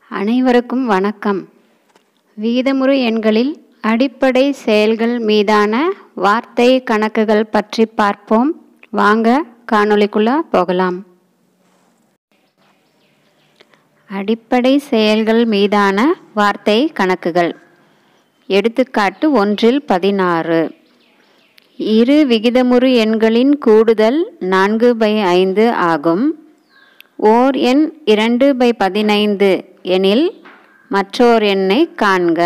அனைவருக்கும் வணக்கம் விகிதமுறு எண்களில் அடிப்படை செயல்கள் மீதான வார்த்தை கணக்குகள் பற்றி பார்ப்போம் வாங்க காணொளிக்குள்ள போகலாம் அடிப்படை செயல்கள் மீதான வார்த்தை கணக்குகள் எடுத்துக்காட்டு ஒன்றில் பதினாறு இரு விகிதமுறு எண்களின் கூடுதல் நான்கு பை ஐந்து ஆகும் ஓர் எண் இரண்டு பை பதினைந்து எனில் மற்றோர் எண்ணை காண்க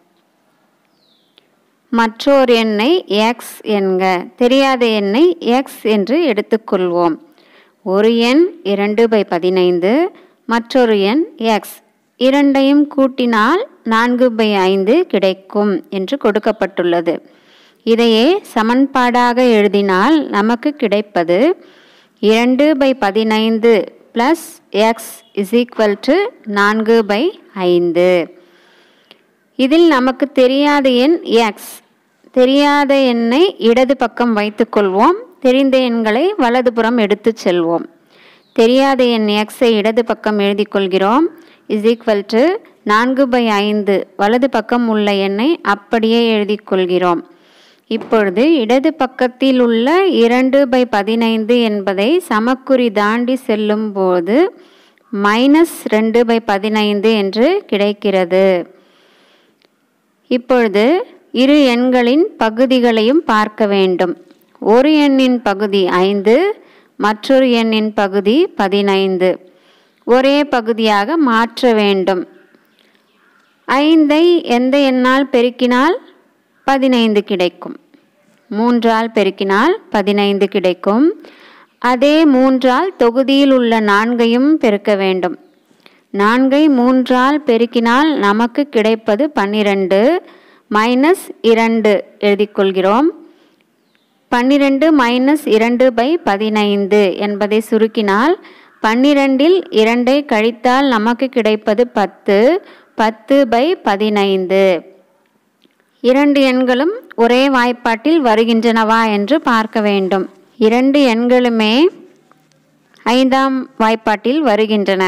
மற்றோர் எண்ணை எக்ஸ் என்க தெரியாத எண்ணை எக்ஸ் என்று எடுத்துக்கொள்வோம் ஒரு எண் இரண்டு பை பதினைந்து மற்றொரு எண் எக்ஸ் இரண்டையும் கூட்டினால் நான்கு பை ஐந்து கிடைக்கும் என்று கொடுக்கப்பட்டுள்ளது இதையே சமன்பாடாக எழுதினால் நமக்கு கிடைப்பது இரண்டு பை பதினைந்து plus x is equal to நான்கு பை ஐந்து இதில் நமக்கு தெரியாத எண் எக்ஸ் தெரியாத எண்ணை இடது பக்கம் வைத்துக்கொள்வோம் தெரிந்த எண்களை வலதுபுறம் எடுத்துச் செல்வோம் தெரியாத எண் எக்ஸை இடது பக்கம் எழுதி கொள்கிறோம் இஸ் ஈக்குவல் டு நான்கு பை ஐந்து வலது பக்கம் உள்ள எண்ணை அப்படியே எழுதி கொள்கிறோம் இப்பொழுது இடது பக்கத்தில் உள்ள இரண்டு பை பதினைந்து என்பதை சமக்குறி தாண்டி செல்லும் போது மைனஸ் ரெண்டு பை பதினைந்து என்று கிடைக்கிறது இப்பொழுது இரு எண்களின் பகுதிகளையும் பார்க்க வேண்டும் ஒரு எண்ணின் பகுதி ஐந்து மற்றொரு எண்ணின் பகுதி பதினைந்து ஒரே பகுதியாக மாற்ற வேண்டும் ஐந்தை எந்த எண்ணால் பெருக்கினால் பதினைந்து கிடைக்கும் மூன்றால் பெருக்கினால் பதினைந்து கிடைக்கும் அதே மூன்றால் தொகுதியில் உள்ள நான்கையும் பெருக்க வேண்டும் நான்கை மூன்றால் பெருக்கினால் நமக்கு கிடைப்பது பன்னிரண்டு மைனஸ் இரண்டு எழுதிக்கொள்கிறோம் பன்னிரெண்டு மைனஸ் இரண்டு பை பதினைந்து என்பதை சுருக்கினால் பன்னிரெண்டில் இரண்டை கழித்தால் நமக்கு கிடைப்பது பத்து பத்து பை பதினைந்து இரண்டு எண்களும் ஒரே வாய்ப்பாட்டில் வருகின்றனவா என்று பார்க்க வேண்டும் இரண்டு எண்களுமே ஐந்தாம் வாய்ப்பாட்டில் வருகின்றன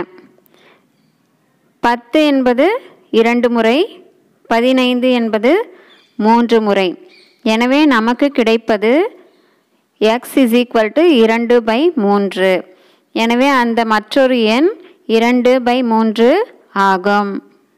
பத்து என்பது இரண்டு முறை பதினைந்து என்பது மூன்று முறை எனவே நமக்கு கிடைப்பது எக்ஸ் இஸ் ஈக்குவல் டு இரண்டு பை மூன்று எனவே அந்த மற்றொரு எண் இரண்டு பை மூன்று ஆகும்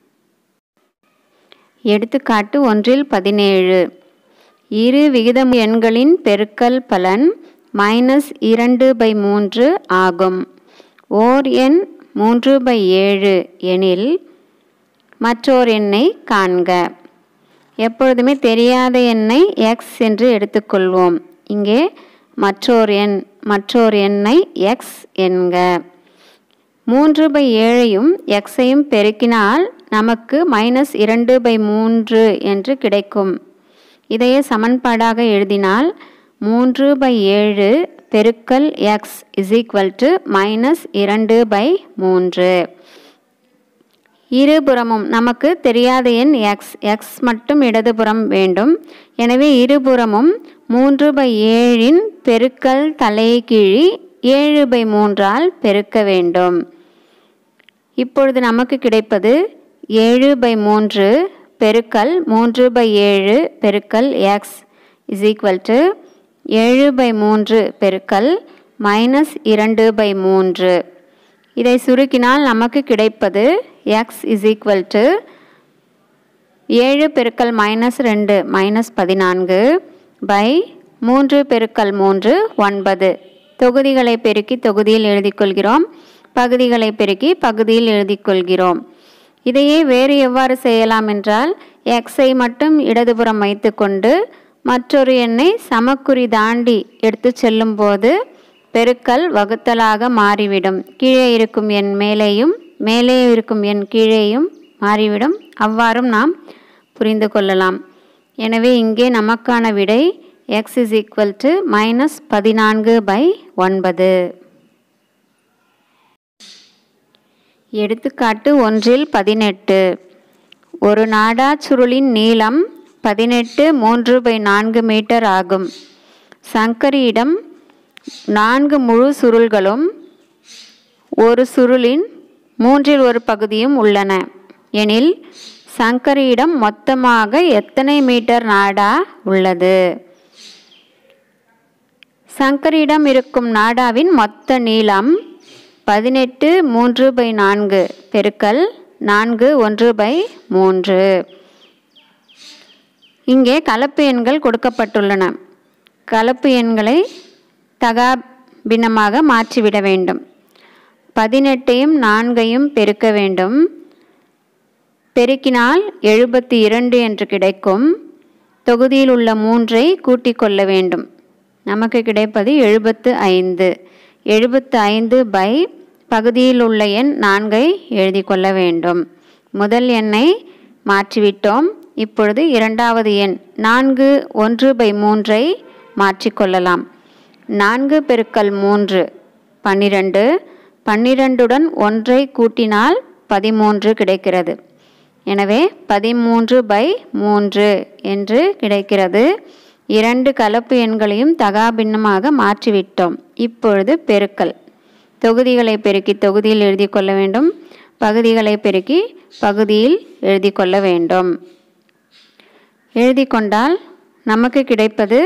எடுத்துக்காட்டு ஒன்றில் பதினேழு இரு விகிதம் எண்களின் பெருக்கல் பலன் மைனஸ் இரண்டு பை மூன்று ஆகும் ஓர் எண் மூன்று பை ஏழு எனில் மற்றோர் எண்ணை காண்க எப்பொழுதுமே தெரியாத எண்ணை எக்ஸ் என்று எடுத்துக்கொள்வோம் இங்கே மற்றோர் எண் மற்றோர் எண்ணை எக்ஸ் என்க மூன்று பை ஏழையும் எக்ஸையும் பெருக்கினால் நமக்கு மைனஸ் இரண்டு பை மூன்று என்று கிடைக்கும் இதையே சமன்பாடாக எழுதினால் மூன்று பை ஏழு பெருக்கல் x is equal to minus இரண்டு பை மூன்று இருபுறமும் நமக்கு தெரியாத எண் எக்ஸ் எக்ஸ் மட்டும் இடதுபுறம் வேண்டும் எனவே இருபுறமும் மூன்று பை ஏழின் பெருக்கல் தலைகீழி ஏழு பை மூன்றால் பெருக்க வேண்டும் இப்பொழுது நமக்கு கிடைப்பது ஏழு பை மூன்று பெருக்கல் மூன்று பை ஏழு பெருக்கல் எக்ஸ் இஸ் ஈக்குவல் டு ஏழு பை மூன்று பெருக்கல் மைனஸ் இரண்டு பை மூன்று இதை சுருக்கினால் நமக்கு கிடைப்பது எக்ஸ் இஸ் ஈக்குவல் டு ஏழு பெருக்கல் மைனஸ் ரெண்டு மைனஸ் பதினான்கு பை மூன்று பெருக்கல் மூன்று ஒன்பது தொகுதிகளை பெருக்கி தொகுதியில் எழுதிக்கொள்கிறோம் பகுதிகளை பெருக்கி பகுதியில் எழுதிக்கொள்கிறோம் இதையே வேறு எவ்வாறு செய்யலாம் என்றால் எக்ஸை மட்டும் இடதுபுறம் வைத்துக்கொண்டு மற்றொரு எண்ணை சமக்குறி தாண்டி எடுத்து செல்லும்போது பெருக்கல் வகுத்தலாக மாறிவிடும் கீழே இருக்கும் எண் மேலேயும் மேலே இருக்கும் எண் கீழேயும் மாறிவிடும் அவ்வாறும் நாம் புரிந்து கொள்ளலாம் எனவே இங்கே நமக்கான விடை x is equal to minus பதினான்கு பை ஒன்பது எடுத்துக்காட்டு ஒன்றில் பதினெட்டு ஒரு நாடா சுருளின் நீளம் பதினெட்டு மூன்று பை நான்கு மீட்டர் ஆகும் சங்கரியிடம் நான்கு முழு சுருள்களும் ஒரு சுருளின் மூன்றில் ஒரு பகுதியும் உள்ளன எனில் சங்கரியிடம் மொத்தமாக எத்தனை மீட்டர் நாடா உள்ளது சங்கரியிடம் இருக்கும் நாடாவின் மொத்த நீளம் பதினெட்டு மூன்று பை நான்கு பெருக்கல் நான்கு ஒன்று பை மூன்று இங்கே கலப்பு எண்கள் கொடுக்கப்பட்டுள்ளன கலப்பு எண்களை தகா பின்னமாக மாற்றிவிட வேண்டும் பதினெட்டையும் நான்கையும் பெருக்க வேண்டும் பெருக்கினால் எழுபத்தி இரண்டு என்று கிடைக்கும் தொகுதியில் உள்ள மூன்றை கூட்டிக் கொள்ள வேண்டும் நமக்கு கிடைப்பது எழுபத்து ஐந்து எழுபத்து ஐந்து பை பகுதியில் உள்ள எண் நான்கை எழுதி கொள்ள வேண்டும் முதல் எண்ணை மாற்றிவிட்டோம் இப்பொழுது இரண்டாவது எண் நான்கு ஒன்று பை மூன்றை மாற்றிக்கொள்ளலாம் நான்கு பெருக்கல் மூன்று பன்னிரண்டு பன்னிரண்டுடன் ஒன்றை கூட்டினால் பதிமூன்று கிடைக்கிறது எனவே பதிமூன்று பை மூன்று என்று கிடைக்கிறது இரண்டு கலப்பு எண்களையும் தகாபின்னமாக மாற்றிவிட்டோம் இப்பொழுது பெருக்கல் தொகுதிகளை பெருக்கி தொகுதியில் எழுதி கொள்ள வேண்டும் பகுதிகளை பெருக்கி பகுதியில் எழுதி கொள்ள வேண்டும் எழுதி கொண்டால் நமக்கு கிடைப்பது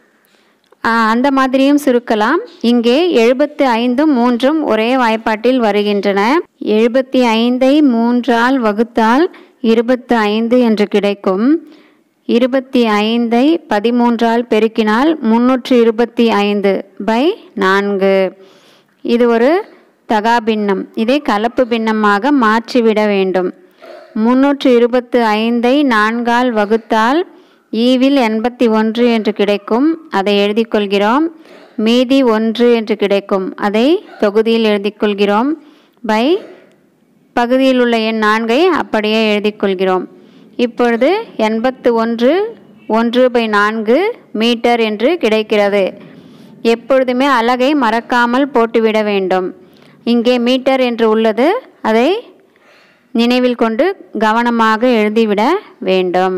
அந்த மாதிரியும் சுருக்கலாம் இங்கே எழுபத்தி ஐந்தும் மூன்றும் ஒரே வாய்ப்பாட்டில் வருகின்றன எழுபத்தி ஐந்தை மூன்றால் வகுத்தால் இருபத்தி ஐந்து என்று கிடைக்கும் இருபத்தி ஐந்தை பதிமூன்றால் பெருக்கினால் முன்னூற்று இருபத்தி ஐந்து பை நான்கு இது ஒரு தகாபின்னம் இதை கலப்பு பின்னமாக மாற்றிவிட வேண்டும் முன்னூற்று இருபத்து ஐந்தை நான்கால் வகுத்தால் ஈவில் எண்பத்தி ஒன்று என்று கிடைக்கும் அதை எழுதி கொள்கிறோம் மீதி ஒன்று என்று கிடைக்கும் அதை தொகுதியில் எழுதி கொள்கிறோம் பை பகுதியில் உள்ள எண் நான்கை அப்படியே எழுதி கொள்கிறோம் இப்பொழுது எண்பத்து ஒன்று ஒன்று பை நான்கு மீட்டர் என்று கிடைக்கிறது எப்பொழுதுமே அலகை மறக்காமல் போட்டுவிட வேண்டும் இங்கே மீட்டர் என்று உள்ளது அதை நினைவில் கொண்டு கவனமாக எழுதிவிட வேண்டும்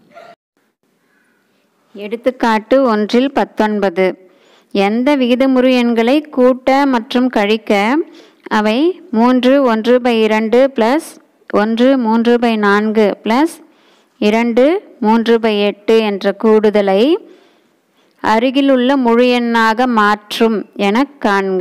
எடுத்துக்காட்டு ஒன்றில் பத்தொன்பது எந்த விகிதமுறு எண்களை கூட்ட மற்றும் கழிக்க அவை மூன்று ஒன்று பை இரண்டு ப்ளஸ் ஒன்று மூன்று பை நான்கு ப்ளஸ் இரண்டு மூன்று பை எட்டு என்ற கூடுதலை அருகிலுள்ள முழு எண்ணாக மாற்றும் என காண்க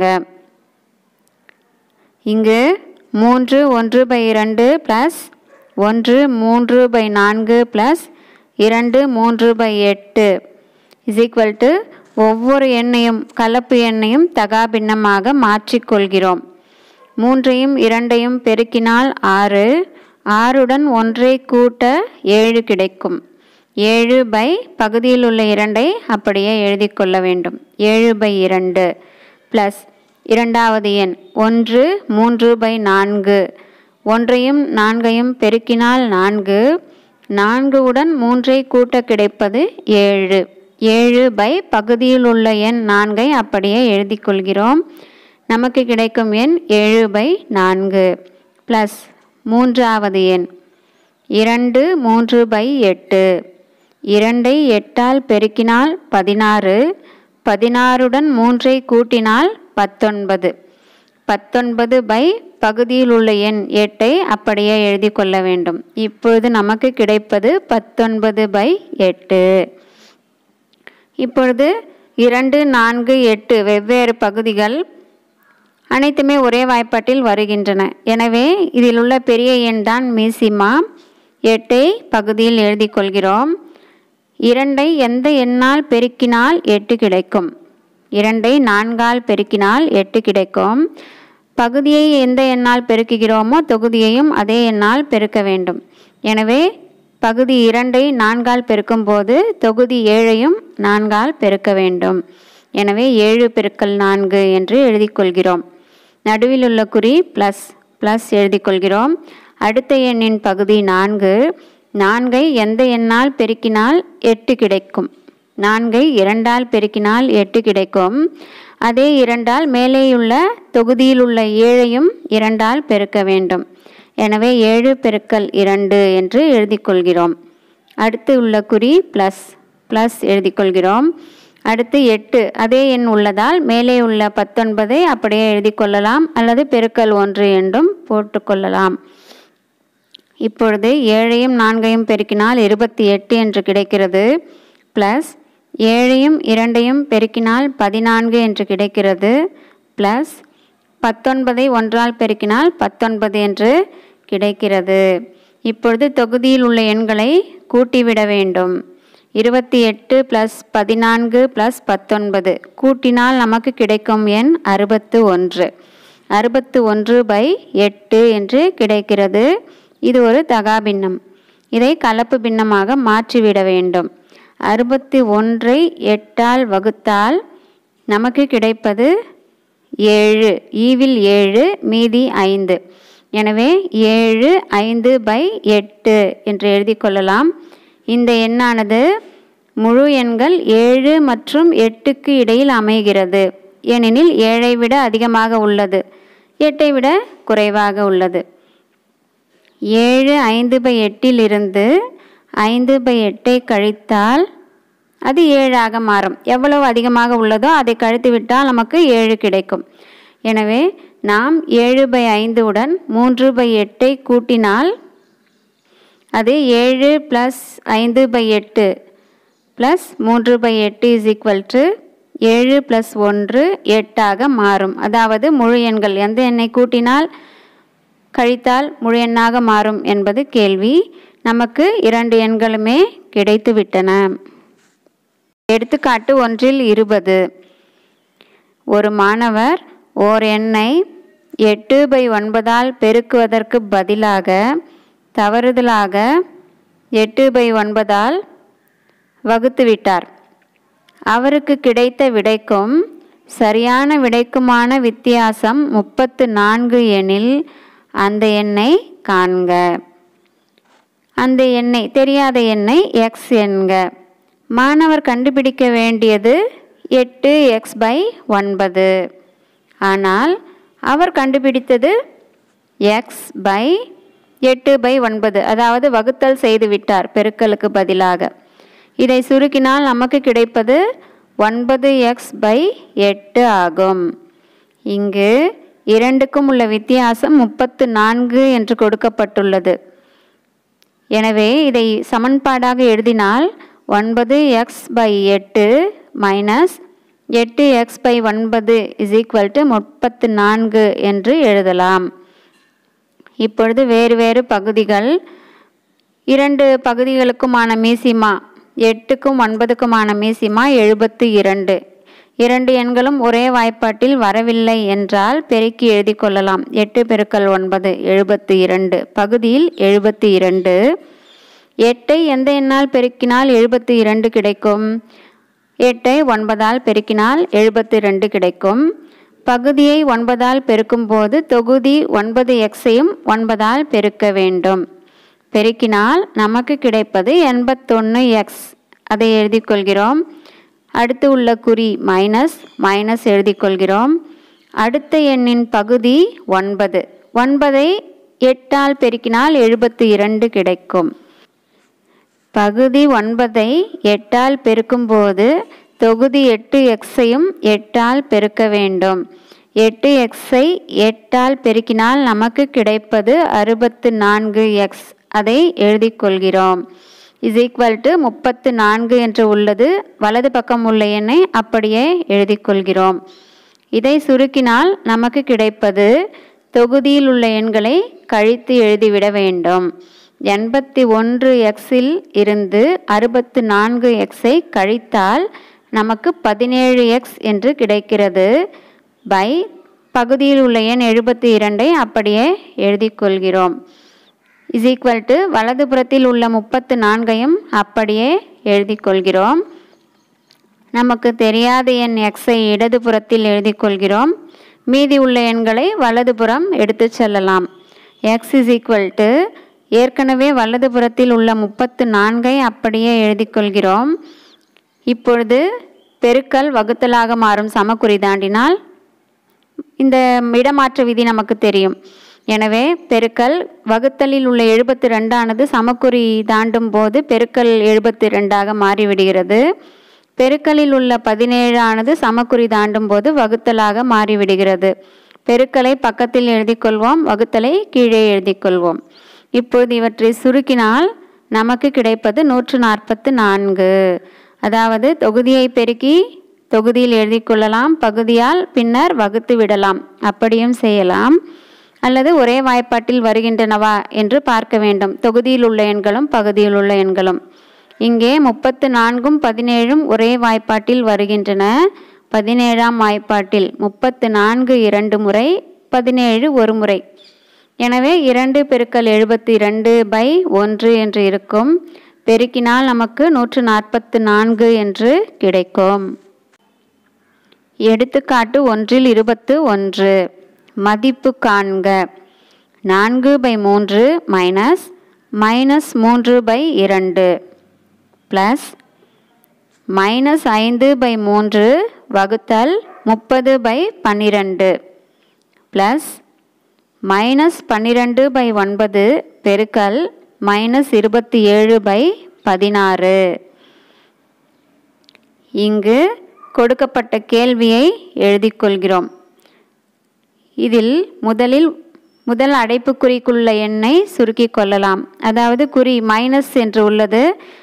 இங்கு மூன்று ஒன்று பை இரண்டு ப்ளஸ் ஒன்று மூன்று பை நான்கு ப்ளஸ் இரண்டு மூன்று பை எட்டு இஸ் ஈக்குவல் டு ஒவ்வொரு எண்ணையும் கலப்பு எண்ணையும் தகாபின்னமாக மாற்றிக்கொள்கிறோம் மூன்றையும் இரண்டையும் பெருக்கினால் ஆறு ஆறுடன் ஒன்றை கூட்ட ஏழு கிடைக்கும் ஏழு பை பகுதியில் உள்ள இரண்டை அப்படியே எழுதி கொள்ள வேண்டும் ஏழு பை இரண்டு ப்ளஸ் இரண்டாவது எண் ஒன்று மூன்று பை நான்கு ஒன்றையும் நான்கையும் பெருக்கினால் நான்கு நான்கு உடன் மூன்றை கூட்ட கிடைப்பது ஏழு ஏழு பை பகுதியில் உள்ள எண் நான்கை அப்படியே எழுதி கொள்கிறோம் நமக்கு கிடைக்கும் எண் ஏழு பை நான்கு ப்ளஸ் மூன்றாவது எண் இரண்டு மூன்று பை எட்டு இரண்டை எட்டால் பெருக்கினால் பதினாறு பதினாறுடன் மூன்றை கூட்டினால் பத்தொன்பது பத்தொன்பது பை பகுதியில் உள்ள எண் எட்டை அப்படியே எழுதி கொள்ள வேண்டும் இப்பொழுது நமக்கு கிடைப்பது பத்தொன்பது பை எட்டு இப்பொழுது இரண்டு நான்கு எட்டு வெவ்வேறு பகுதிகள் அனைத்துமே ஒரே வாய்ப்பாட்டில் வருகின்றன எனவே இதில் உள்ள பெரிய எண் தான் மீசிமா எட்டை பகுதியில் எழுதி கொள்கிறோம் இரண்டை எந்த எண்ணால் பெருக்கினால் எட்டு கிடைக்கும் இரண்டை நான்கால் பெருக்கினால் எட்டு கிடைக்கும் பகுதியை எந்த எண்ணால் பெருக்குகிறோமோ தொகுதியையும் அதே எண்ணால் பெருக்க வேண்டும் எனவே பகுதி இரண்டை நான்கால் பெருக்கும்போது தொகுதி ஏழையும் நான்கால் பெருக்க வேண்டும் எனவே ஏழு பெருக்கல் நான்கு என்று எழுதி கொள்கிறோம் நடுவில் உள்ள குறி ப்ளஸ் ப்ளஸ் எழுதி கொள்கிறோம் அடுத்த எண்ணின் பகுதி நான்கு நான்கை எந்த எண்ணால் பெருக்கினால் எட்டு கிடைக்கும் நான்கை இரண்டால் பெருக்கினால் எட்டு கிடைக்கும் அதே இரண்டால் மேலேயுள்ள தொகுதியில் உள்ள ஏழையும் இரண்டால் பெருக்க வேண்டும் எனவே ஏழு பெருக்கல் இரண்டு என்று எழுதி கொள்கிறோம் அடுத்து உள்ள குறி ப்ளஸ் ப்ளஸ் எழுதி கொள்கிறோம் அடுத்து எட்டு அதே எண் உள்ளதால் மேலே உள்ள பத்தொன்பதை அப்படியே எழுதி கொள்ளலாம் அல்லது பெருக்கல் ஒன்று என்றும் போட்டுக்கொள்ளலாம் இப்பொழுது ஏழையும் நான்கையும் பெருக்கினால் இருபத்தி எட்டு என்று கிடைக்கிறது ப்ளஸ் ஏழையும் இரண்டையும் பெருக்கினால் பதினான்கு என்று கிடைக்கிறது ப்ளஸ் பத்தொன்பதை ஒன்றால் பெருக்கினால் பத்தொன்பது என்று கிடைக்கிறது இப்பொழுது தொகுதியில் உள்ள எண்களை கூட்டிவிட வேண்டும் இருபத்தி எட்டு ப்ளஸ் பதினான்கு ப்ளஸ் பத்தொன்பது கூட்டினால் நமக்கு கிடைக்கும் எண் அறுபத்து ஒன்று அறுபத்து ஒன்று பை எட்டு என்று கிடைக்கிறது இது ஒரு தகாபின்னம் இதை கலப்பு பின்னமாக மாற்றிவிட வேண்டும் அறுபத்தி ஒன்றை எட்டால் வகுத்தால் நமக்கு கிடைப்பது ஏழு ஈவில் ஏழு மீதி ஐந்து எனவே ஏழு ஐந்து பை எட்டு என்று எழுதி கொள்ளலாம் இந்த எண்ணானது முழு எண்கள் ஏழு மற்றும் எட்டுக்கு இடையில் அமைகிறது ஏனெனில் ஏழை விட அதிகமாக உள்ளது எட்டை விட குறைவாக உள்ளது ஏழு ஐந்து பை எட்டிலிருந்து ஐந்து பை எட்டை கழித்தால் அது ஏழாக மாறும் எவ்வளவு அதிகமாக உள்ளதோ அதை கழித்து விட்டால் நமக்கு ஏழு கிடைக்கும் எனவே நாம் ஏழு பை ஐந்து உடன் மூன்று பை எட்டை கூட்டினால் அது ஏழு ப்ளஸ் ஐந்து பை எட்டு ப்ளஸ் மூன்று பை எட்டு இஸ் ஈக்குவல் டு ஏழு ப்ளஸ் ஒன்று எட்டாக மாறும் அதாவது முழு எண்கள் எந்த எண்ணை கூட்டினால் கழித்தால் முழு எண்ணாக மாறும் என்பது கேள்வி நமக்கு இரண்டு எண்களுமே கிடைத்து விட்டன எடுத்துக்காட்டு ஒன்றில் இருபது ஒரு மாணவர் ஓர் எண்ணை எட்டு பை ஒன்பதால் பெருக்குவதற்கு பதிலாக தவறுதலாக எட்டு பை ஒன்பதால் வகுத்துவிட்டார் அவருக்கு கிடைத்த விடைக்கும் சரியான விடைக்குமான வித்தியாசம் முப்பத்து நான்கு எனில் அந்த எண்ணை காண்க அந்த எண்ணை தெரியாத எண்ணை எக்ஸ் என்க மாணவர் கண்டுபிடிக்க வேண்டியது எட்டு எக்ஸ் பை ஒன்பது ஆனால் அவர் கண்டுபிடித்தது எக்ஸ் பை எட்டு பை ஒன்பது அதாவது வகுத்தல் செய்து விட்டார் பெருக்கலுக்கு பதிலாக இதை சுருக்கினால் நமக்கு கிடைப்பது ஒன்பது எக்ஸ் பை எட்டு ஆகும் இங்கு இரண்டுக்கும் உள்ள வித்தியாசம் முப்பத்து நான்கு என்று கொடுக்கப்பட்டுள்ளது எனவே இதை சமன்பாடாக எழுதினால் ஒன்பது எக்ஸ் பை எட்டு மைனஸ் எட்டு எக்ஸ் பை ஒன்பது இஸ் ஈக்குவல் டு முப்பத்து நான்கு என்று எழுதலாம் இப்பொழுது வேறு வேறு பகுதிகள் இரண்டு பகுதிகளுக்குமான மீசிமா எட்டுக்கும் ஒன்பதுக்குமான மீசிமா எழுபத்து இரண்டு இரண்டு எண்களும் ஒரே வாய்ப்பாட்டில் வரவில்லை என்றால் பெருக்கி எழுதி கொள்ளலாம் எட்டு பெருக்கல் ஒன்பது எழுபத்து இரண்டு பகுதியில் எழுபத்து இரண்டு எட்டை எந்த எண்ணால் பெருக்கினால் எழுபத்து இரண்டு கிடைக்கும் எட்டை ஒன்பதால் பெருக்கினால் எழுபத்து ரெண்டு கிடைக்கும் பகுதியை ஒன்பதால் பெருக்கும்போது தொகுதி ஒன்பது எக்ஸையும் ஒன்பதால் பெருக்க வேண்டும் பெருக்கினால் நமக்கு கிடைப்பது எண்பத்தொன்று எக்ஸ் அதை எழுதி கொள்கிறோம் அடுத்து உள்ள குறி மைனஸ் மைனஸ் எழுதி கொள்கிறோம் அடுத்த எண்ணின் பகுதி ஒன்பது ஒன்பதை எட்டால் பெருக்கினால் எழுபத்து இரண்டு கிடைக்கும் பகுதி ஒன்பதை எட்டால் பெருக்கும்போது தொகுதி எட்டு எக்ஸையும் எட்டால் பெருக்க வேண்டும் எட்டு எக்ஸை எட்டால் பெருக்கினால் நமக்கு கிடைப்பது அறுபத்து நான்கு எக்ஸ் அதை எழுதி கொள்கிறோம் இஸ் ஈக்குவல் டு முப்பத்து நான்கு என்று உள்ளது வலது பக்கம் உள்ள எண்ணை அப்படியே எழுதி கொள்கிறோம் இதை சுருக்கினால் நமக்கு கிடைப்பது தொகுதியில் உள்ள எண்களை கழித்து எழுதிவிட வேண்டும் எண்பத்தி ஒன்று எக்ஸில் இருந்து அறுபத்து நான்கு எக்ஸை கழித்தால் நமக்கு பதினேழு எக்ஸ் என்று கிடைக்கிறது பை பகுதியில் உள்ள எண் எழுபத்தி இரண்டை அப்படியே எழுதி கொள்கிறோம் இஸ் ஈக்குவல் டு வலதுபுறத்தில் உள்ள முப்பத்து நான்கையும் அப்படியே எழுதி கொள்கிறோம் நமக்கு தெரியாத எண் எக்ஸை இடதுபுறத்தில் எழுதி கொள்கிறோம் மீதி உள்ள எண்களை வலதுபுறம் எடுத்து செல்லலாம் எக்ஸ் இஸ் ஈக்குவல் டு ஏற்கனவே வலதுபுறத்தில் உள்ள முப்பத்து நான்கை அப்படியே எழுதி கொள்கிறோம் இப்பொழுது பெருக்கல் வகுத்தலாக மாறும் சமக்குறி தாண்டினால் இந்த இடமாற்ற விதி நமக்கு தெரியும் எனவே பெருக்கல் வகுத்தலில் உள்ள எழுபத்தி ரெண்டானது சமக்குறி தாண்டும் போது பெருக்கல் எழுபத்தி ரெண்டாக மாறிவிடுகிறது பெருக்கலில் உள்ள பதினேழு ஆனது சமக்குறி தாண்டும் போது வகுத்தலாக மாறிவிடுகிறது பெருக்கலை பக்கத்தில் எழுதிக் கொள்வோம் வகுத்தலை கீழே எழுதிக் கொள்வோம் இப்பொழுது இவற்றை சுருக்கினால் நமக்கு கிடைப்பது நூற்று நாற்பத்து நான்கு அதாவது தொகுதியை பெருக்கி தொகுதியில் எழுதிக் கொள்ளலாம் பகுதியால் பின்னர் வகுத்து விடலாம் அப்படியும் செய்யலாம் அல்லது ஒரே வாய்ப்பாட்டில் வருகின்றனவா என்று பார்க்க வேண்டும் தொகுதியில் உள்ள எண்களும் பகுதியில் உள்ள எண்களும் இங்கே முப்பத்து நான்கும் பதினேழும் ஒரே வாய்ப்பாட்டில் வருகின்றன பதினேழாம் வாய்ப்பாட்டில் முப்பத்து நான்கு இரண்டு முறை பதினேழு ஒரு முறை எனவே இரண்டு பெருக்கல் எழுபத்தி இரண்டு பை ஒன்று என்று இருக்கும் பெருக்கினால் நமக்கு நூற்று நாற்பத்து நான்கு என்று கிடைக்கும் எடுத்துக்காட்டு ஒன்றில் இருபத்து ஒன்று மதிப்பு காண்க நான்கு பை மூன்று மைனஸ் மைனஸ் மூன்று பை இரண்டு ப்ளஸ் மைனஸ் ஐந்து பை மூன்று வகுத்தல் முப்பது பை பன்னிரண்டு ப்ளஸ் மைனஸ் பன்னிரண்டு பை ஒன்பது பெருக்கல் மைனஸ் இருபத்தி ஏழு பை பதினாறு இங்கு கொடுக்கப்பட்ட கேள்வியை எழுதிக் கொள்கிறோம் இதில் முதலில் முதல் அடைப்புக்குறிக்குள்ள எண்ணை சுருக்கிக் கொள்ளலாம் அதாவது குறி மைனஸ் என்று உள்ளது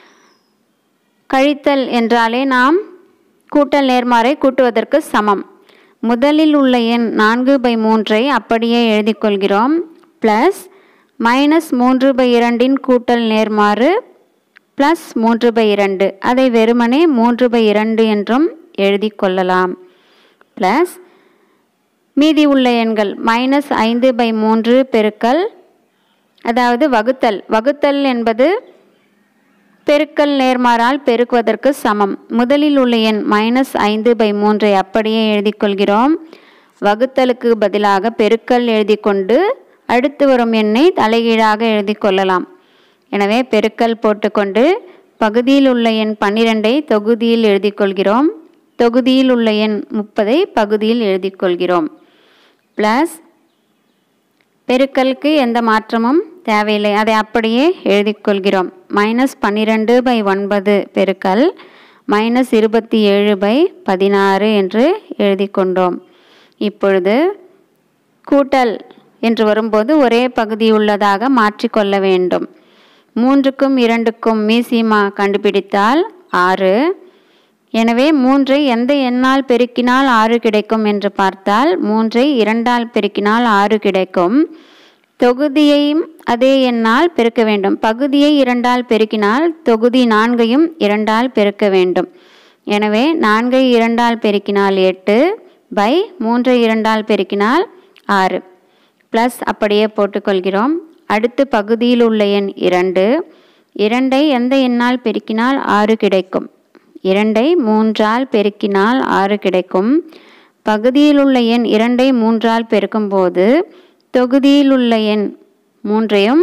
கழித்தல் என்றாலே நாம் கூட்டல் நேர்மாறை கூட்டுவதற்கு சமம் முதலில் உள்ள எண் நான்கு பை மூன்றை அப்படியே எழுதிக் கொள்கிறோம் ப்ளஸ் மைனஸ் மூன்று பை இரண்டின் கூட்டல் நேர்மாறு ப்ளஸ் மூன்று பை இரண்டு அதை வெறுமனே மூன்று பை இரண்டு என்றும் எழுதி கொள்ளலாம் ப்ளஸ் மீதி உள்ள எண்கள் மைனஸ் ஐந்து பை மூன்று பெருக்கல் அதாவது வகுத்தல் வகுத்தல் என்பது பெருக்கல் நேர்மாறால் பெருக்குவதற்கு சமம் முதலில் உள்ள எண் மைனஸ் ஐந்து பை மூன்றை அப்படியே எழுதிக் கொள்கிறோம் வகுத்தலுக்கு பதிலாக பெருக்கல் எழுதி கொண்டு அடுத்து வரும் எண்ணை தலைகீழாக எழுதி கொள்ளலாம் எனவே பெருக்கல் போட்டுக்கொண்டு பகுதியில் உள்ள எண் பன்னிரெண்டை தொகுதியில் எழுதிக் கொள்கிறோம் தொகுதியில் உள்ள எண் முப்பதை பகுதியில் எழுதிக் கொள்கிறோம் ப்ளஸ் பெருக்கலுக்கு எந்த மாற்றமும் தேவையில்லை அதை அப்படியே எழுதிக் கொள்கிறோம் மைனஸ் பன்னிரெண்டு பை ஒன்பது பெருக்கல் மைனஸ் இருபத்தி ஏழு பை பதினாறு என்று எழுதி கொண்டோம் இப்பொழுது கூட்டல் என்று வரும்போது ஒரே பகுதி உள்ளதாக மாற்றிக்கொள்ள வேண்டும் மூன்றுக்கும் இரண்டுக்கும் மீசிமா கண்டுபிடித்தால் ஆறு எனவே மூன்றை எந்த எண்ணால் பெருக்கினால் ஆறு கிடைக்கும் என்று பார்த்தால் மூன்றை இரண்டால் பெருக்கினால் ஆறு கிடைக்கும் தொகுதியையும் அதே எண்ணால் பெருக்க வேண்டும் பகுதியை இரண்டால் பெருக்கினால் தொகுதி நான்கையும் இரண்டால் பெருக்க வேண்டும் எனவே நான்கை இரண்டால் பெருக்கினால் எட்டு பை மூன்றை இரண்டால் பெருக்கினால் ஆறு ப்ளஸ் அப்படியே போட்டுக்கொள்கிறோம் அடுத்து பகுதியில் உள்ள எண் இரண்டு இரண்டை எந்த எண்ணால் பெருக்கினால் ஆறு கிடைக்கும் இரண்டை மூன்றால் பெருக்கினால் ஆறு கிடைக்கும் பகுதியில் உள்ள எண் இரண்டை மூன்றால் பெருக்கும்போது தொகுதியில் உள்ள எண் மூன்றையும்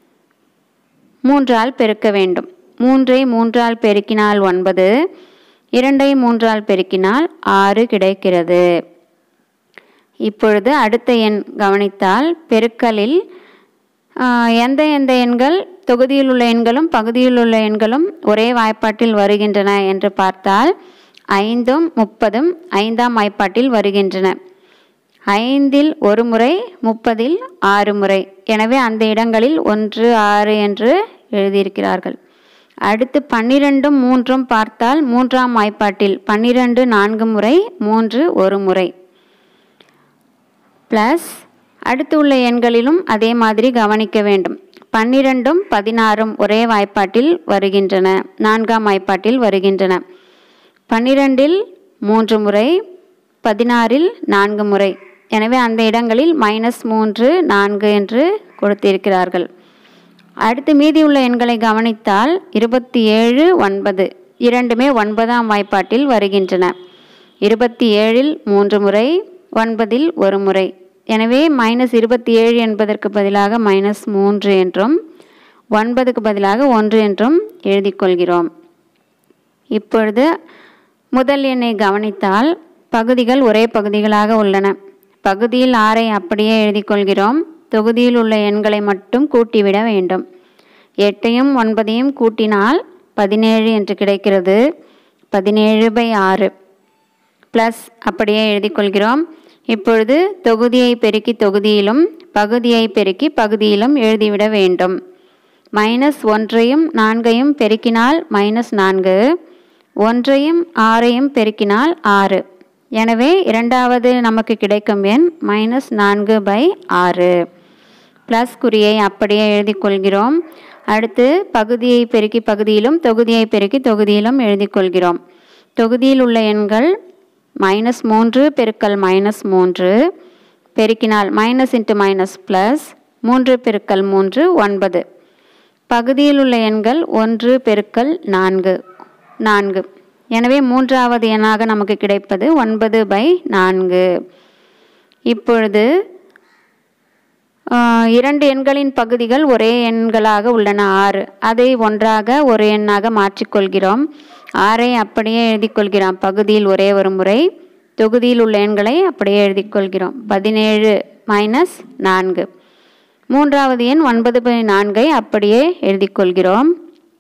மூன்றால் பெருக்க வேண்டும் மூன்றை மூன்றால் பெருக்கினால் ஒன்பது இரண்டை மூன்றால் பெருக்கினால் ஆறு கிடைக்கிறது இப்பொழுது அடுத்த எண் கவனித்தால் பெருக்கலில் ஆஹ், எந்த எந்த எண்கள் தொகுதியில் உள்ள எண்களும் பகுதியில் உள்ள எண்களும் ஒரே வாய்ப்பாட்டில் வருகின்றன என்று பார்த்தால் ஐந்தும் முப்பதும் ஐந்தாம் வாய்ப்பாட்டில் வருகின்றன ஐந்தில் ஒரு முறை முப்பதில் ஆறு முறை எனவே அந்த இடங்களில் ஒன்று ஆறு என்று எழுதியிருக்கிறார்கள் அடுத்து பன்னிரெண்டும் மூன்றும் பார்த்தால் மூன்றாம் வாய்ப்பாட்டில் பன்னிரண்டு நான்கு முறை மூன்று ஒரு முறை ப்ளஸ் அடுத்து உள்ள எண்களிலும் அதே மாதிரி கவனிக்க வேண்டும் பன்னிரெண்டும் பதினாறும் ஒரே வாய்ப்பாட்டில் வருகின்றன நான்காம் வாய்ப்பாட்டில் வருகின்றன பன்னிரெண்டில் மூன்று முறை பதினாறில் நான்கு முறை எனவே அந்த இடங்களில் மைனஸ் மூன்று நான்கு என்று கொடுத்திருக்கிறார்கள் அடுத்து மீதியுள்ள எண்களை கவனித்தால் இருபத்தி ஏழு ஒன்பது இரண்டுமே ஒன்பதாம் வாய்ப்பாட்டில் வருகின்றன இருபத்தி ஏழில் மூன்று முறை ஒன்பதில் ஒரு முறை எனவே மைனஸ் இருபத்தி ஏழு என்பதற்கு பதிலாக மைனஸ் மூன்று என்றும் ஒன்பதுக்கு பதிலாக ஒன்று என்றும் எழுதிக் கொள்கிறோம் இப்பொழுது முதல் எண்ணை கவனித்தால் பகுதிகள் ஒரே பகுதிகளாக உள்ளன பகுதியில் ஆறை அப்படியே எழுதிக் கொள்கிறோம் தொகுதியில் உள்ள எண்களை மட்டும் கூட்டிவிட வேண்டும் எட்டையும் ஒன்பதையும் கூட்டினால் பதினேழு என்று கிடைக்கிறது பதினேழு பை ஆறு ப்ளஸ் அப்படியே எழுதிக் கொள்கிறோம் இப்பொழுது தொகுதியை பெருக்கி தொகுதியிலும் பகுதியை பெருக்கி பகுதியிலும் எழுதிவிட வேண்டும் மைனஸ் ஒன்றையும் நான்கையும் பெருக்கினால் மைனஸ் நான்கு ஒன்றையும் ஆறையும் பெருக்கினால் ஆறு எனவே இரண்டாவது நமக்கு கிடைக்கும் எண் மைனஸ் நான்கு பை ஆறு ப்ளஸ் குறியை அப்படியே எழுதிக் கொள்கிறோம் அடுத்து பகுதியை பெருக்கி பகுதியிலும் தொகுதியை பெருக்கி தொகுதியிலும் எழுதிக் கொள்கிறோம் தொகுதியில் உள்ள எண்கள் மைனஸ் மூன்று பெருக்கல் மைனஸ் மூன்று பெருக்கினால் மைனஸ் இன்ட்டு மைனஸ் ப்ளஸ் மூன்று பெருக்கல் மூன்று ஒன்பது பகுதியில் உள்ள எண்கள் ஒன்று பெருக்கல் நான்கு நான்கு எனவே மூன்றாவது எண்ணாக நமக்கு கிடைப்பது ஒன்பது பை நான்கு இப்பொழுது ஆஹ், இரண்டு எண்களின் பகுதிகள் ஒரே எண்களாக உள்ளன ஆறு அதை ஒன்றாக ஒரு எண்ணாக மாற்றிக்கொள்கிறோம் ஆறை அப்படியே எழுதிக் கொள்கிறோம் பகுதியில் ஒரே ஒரு முறை தொகுதியில் உள்ள எண்களை அப்படியே எழுதிக் கொள்கிறோம் பதினேழு மைனஸ் நான்கு மூன்றாவது எண் ஒன்பது பை நான்கை அப்படியே எழுதிக் கொள்கிறோம்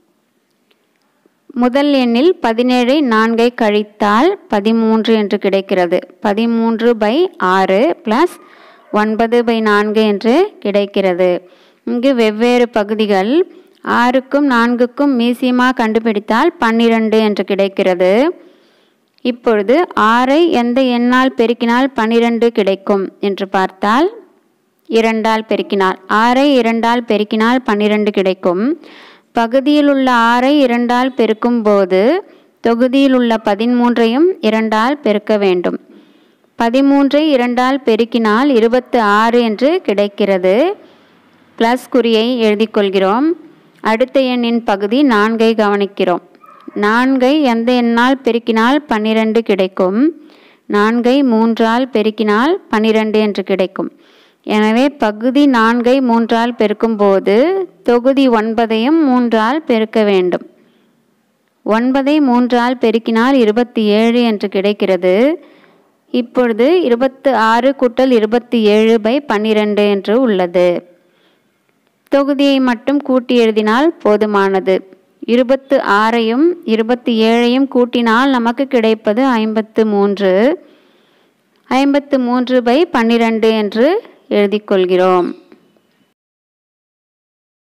முதல் எண்ணில் பதினேழை நான்கை கழித்தால் பதிமூன்று என்று கிடைக்கிறது பதிமூன்று பை ஆறு ப்ளஸ் ஒன்பது பை நான்கு என்று கிடைக்கிறது இங்கு வெவ்வேறு பகுதிகள் ஆறுக்கும் நான்குக்கும் மீசியமா கண்டுபிடித்தால் பன்னிரண்டு என்று கிடைக்கிறது இப்பொழுது ஆறை எந்த எண்ணால் பெருக்கினால் பன்னிரண்டு கிடைக்கும் என்று பார்த்தால் இரண்டால் பெருக்கினால் ஆறை இரண்டால் பெருக்கினால் பன்னிரண்டு கிடைக்கும் பகுதியில் உள்ள ஆறை இரண்டால் பெருக்கும் போது தொகுதியில் உள்ள பதிமூன்றையும் இரண்டால் பெருக்க வேண்டும் பதிமூன்றை இரண்டால் பெருக்கினால் இருபத்து ஆறு என்று கிடைக்கிறது ப்ளஸ் குறியை எழுதிக் கொள்கிறோம் அடுத்த எண்ணின் பகுதி நான்கை கவனிக்கிறோம் நான்கை எந்த எண்ணால் பெருக்கினால் பன்னிரண்டு கிடைக்கும் நான்கை மூன்றால் பெருக்கினால் பன்னிரண்டு என்று கிடைக்கும் எனவே பகுதி நான்கை மூன்றால் பெருக்கும்போது தொகுதி ஒன்பதையும் மூன்றால் பெருக்க வேண்டும் ஒன்பதை மூன்றால் பெருக்கினால் இருபத்தி ஏழு என்று கிடைக்கிறது இப்பொழுது இருபத்து ஆறு கூட்டல் இருபத்தி ஏழு பை பன்னிரண்டு என்று உள்ளது தொகுதியை மட்டும் கூட்டி எழுதினால் போதுமானது இருபத்து ஆறையும் இருபத்தி ஏழையும் கூட்டினால் நமக்கு கிடைப்பது ஐம்பத்து மூன்று ஐம்பத்து மூன்று பை பன்னிரண்டு என்று எழுதிக் கொள்கிறோம்